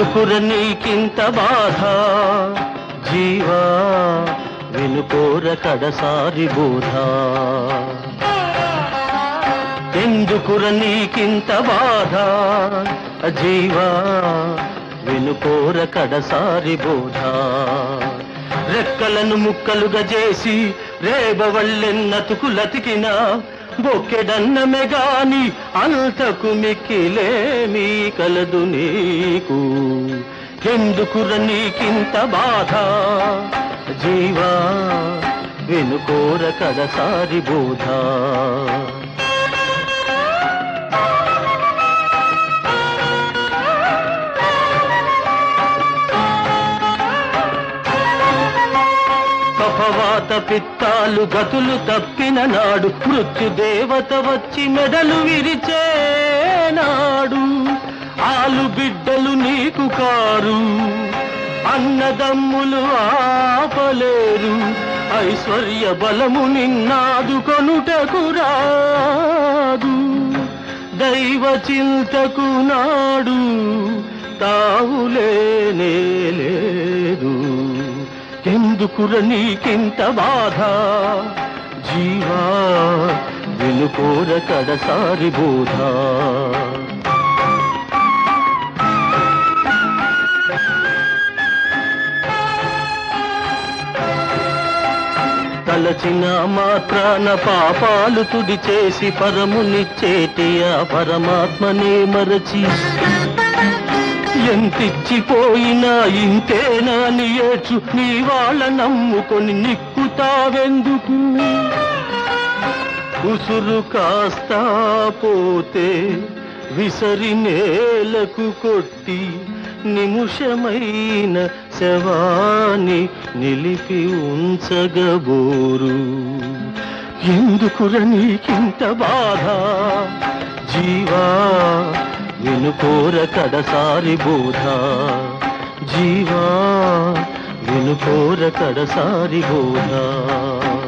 ఎందుకుర నీకింత బాధ జీవా వినుకోర కడసారి బోధ ఎందుకుర నీకింత బాధ జీవా వినుకోర కడసారి బోధ రెక్కలను ముక్కలుగా చేసి రేబవళ్ళెన్నతుకులతికిన బొక్కెడన్నమే గాని అంతకు మిక్కిలేమీ కలదు నీకు ఎందుకుర నీకింత బాధ జీవా వినుకోర కడసారి బోధ కఫవాత పిత్తాలు గతులు తప్పిన నాడు మృత్యు దేవత వచ్చి మెడలు విరిచే నాడు ఆలు బిడ్డలు నీకు కారు అన్నదమ్ములు ఆపలేరు ఐశ్వర్య బలము నిన్నాదు కొనుటకు రాదు దైవ చింతకు నాడు తావులేనే లేదు ఎందుకుర నీకింత బాధ జీవా వినుకోర కడసారి బోధ తలచిన మాత్రాన పాపాలు తుడి చేసి పరమునిచ్చేటి ఆ పరమాత్మనే మరచి ఎంతిచ్చిపోయినా ఇంతేనా నీ ఏడ్చు నీ వాళ్ళ నమ్ముకొని నిక్కుతావెందుకు ఉసురు కాస్తా పోతే విసరి నేలకు కొట్టి నిముషమైన శవాన్ని నిలిపి ఉంచగబోరు ఎందుకుర నీకింత బాధ జీవా వినుకోర కడసారి బోధ జీవా వినుకోర కడసారి బోధ